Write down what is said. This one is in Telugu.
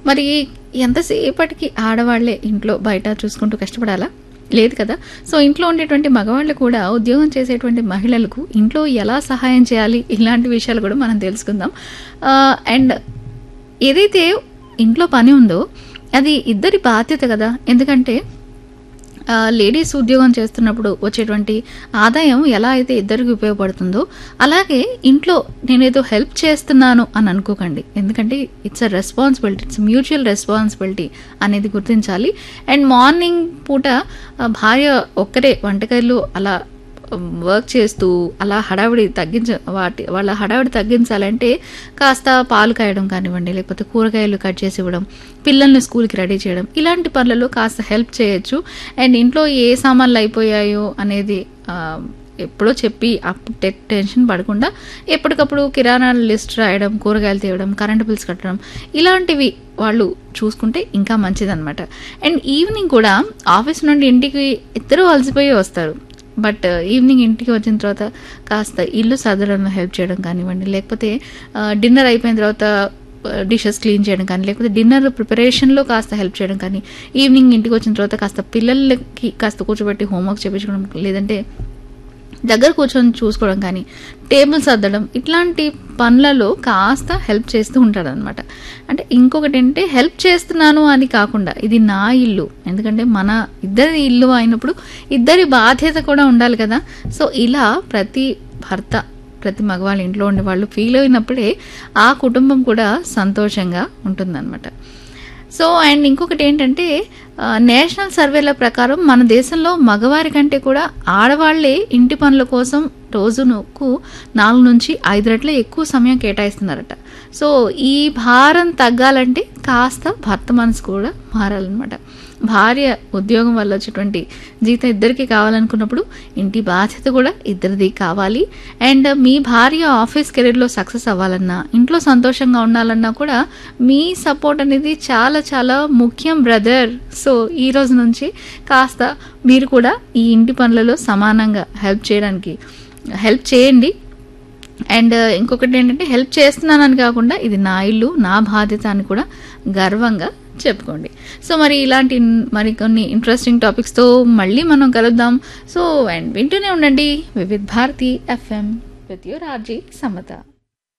మరి ఎంతసేపటికి ఆడవాళ్లే ఇంట్లో బయట చూసుకుంటూ కష్టపడాలా లేదు కదా సో ఇంట్లో ఉండేటువంటి మగవాళ్ళు కూడా ఉద్యోగం చేసేటువంటి మహిళలకు ఇంట్లో ఎలా సహాయం చేయాలి ఇలాంటి విషయాలు కూడా మనం తెలుసుకుందాం అండ్ ఏదైతే ఇంట్లో పని ఉందో అది ఇద్దరి బాధ్యత కదా ఎందుకంటే ఆ, లేడీస్ ఉద్యోగం చేస్తున్నప్పుడు వచ్చేటువంటి ఆదాయం ఎలా అయితే ఇద్దరికి ఉపయోగపడుతుందో అలాగే ఇంట్లో నేనేదో హెల్ప్ చేస్తున్నాను అని అనుకోకండి ఎందుకంటే it's a responsibility it's mutual responsibility అనేది గుర్తించాలి అండ్ మార్నింగ్ పూట ఆ, భార్య ఒక్కరే వంటగదిలో అలా వర్క్ చేస్తూ అలా హడావిడి తగ్గించ వాటి వాళ్ళ హడావిడి తగ్గించాలంటే కాస్త పాలు కాయడం కానివ్వండి లేకపోతే కూరగాయలు కట్ చేసి ఇవ్వడం పిల్లల్ని స్కూల్కి రెడీ చేయడం ఇలాంటి పనులలో కాస్త హెల్ప్ చేయొచ్చు అండ్ ఇంట్లో ఏ సామాన్లు అయిపోయాయో అనేది ఆ, ఎప్పుడో చెప్పి అప్పుడు టె- టెన్షన్ పడకుండా ఎప్పటికప్పుడు కిరాణా లిస్ట్ రాయడం కూరగాయలు తేవడం కరెంటు బిల్స్ కట్టడం ఇలాంటివి వాళ్ళు చూసుకుంటే ఇంకా మంచిదన్నమాట అండ్ ఈవినింగ్ కూడా ఆఫీస్ నుండి ఇంటికి ఇద్దరు అలసిపోయి వస్తారు బట్ ఈవినింగ్ ఇంటికి వచ్చిన తర్వాత కాస్త ఇల్లు సదరంలో హెల్ప్ చేయడం కానివ్వండి లేకపోతే డిన్నర్ అయిపోయిన తర్వాత డిషెస్ క్లీన్ చేయడం కానీ లేకపోతే డిన్నర్ ప్రిపరేషన్లో కాస్త హెల్ప్ చేయడం కానీ ఈవినింగ్ ఇంటికి వచ్చిన తర్వాత కాస్త పిల్లలకి కాస్త కూర్చోబెట్టి హోంవర్క్ చేయించుకోవడం లేదంటే దగ్గర కూర్చొని చూసుకోవడం కానీ టేబుల్ సర్దడం ఇట్లాంటి పనులలో కాస్త హెల్ప్ చేస్తూ ఉంటాడు అనమాట అంటే ఇంకొకటి ఏంటంటే హెల్ప్ చేస్తున్నాను అని కాకుండా ఇది నా ఇల్లు ఎందుకంటే మన ఇద్దరి ఇల్లు అయినప్పుడు ఇద్దరి బాధ్యత కూడా ఉండాలి కదా సో ఇలా ప్రతి భర్త ప్రతి మగవాళ్ళ ఇంట్లో ఉండే వాళ్ళు ఫీల్ అయినప్పుడే ఆ కుటుంబం కూడా సంతోషంగా ఉంటుందన్నమాట సో అండ్ ఇంకొకటి ఏంటంటే ఆ, నేషనల్ సర్వేల ప్రకారం మన దేశంలో మగవారి కంటే కూడా ఆడవాళ్లే ఇంటి పనుల కోసం రోజుకు నాలుగు నుంచి ఐదు రెట్ల ఎక్కువ సమయం కేటాయిస్తున్నారట సో ఈ భారం తగ్గాలంటే కాస్త భర్త మనసు కూడా మారాలన్నమాట భార్య ఉద్యోగం వల్ల వచ్చేటువంటి జీతం ఇద్దరికి కావాలనుకున్నప్పుడు ఇంటి బాధ్యత కూడా ఇద్దరిది కావాలి అండ్ మీ భార్య ఆఫీస్ కెరీర్లో సక్సెస్ అవ్వాలన్నా ఇంట్లో సంతోషంగా ఉండాలన్నా కూడా మీ సపోర్ట్ అనేది చాలా చాలా ముఖ్యం బ్రదర్ సో ఈ రోజు నుంచి కాస్త మీరు కూడా ఈ ఇంటి పనులలో సమానంగా హెల్ప్ చేయడానికి హెల్ప్ చేయండి అండ్ ఇంకొకటి ఏంటంటే హెల్ప్ చేస్తున్నానని కాకుండా ఇది నా ఇల్లు నా బాధ్యత అని కూడా గర్వంగా చెప్పుకోండి సో మరి ఇలాంటి మరి కొన్ని ఇంట్రెస్టింగ్ టాపిక్స్తో మళ్ళీ మనం కలుద్దాం సో అండ్ వింటూనే ఉండండి Vividh Bharati FM with your RJ Samata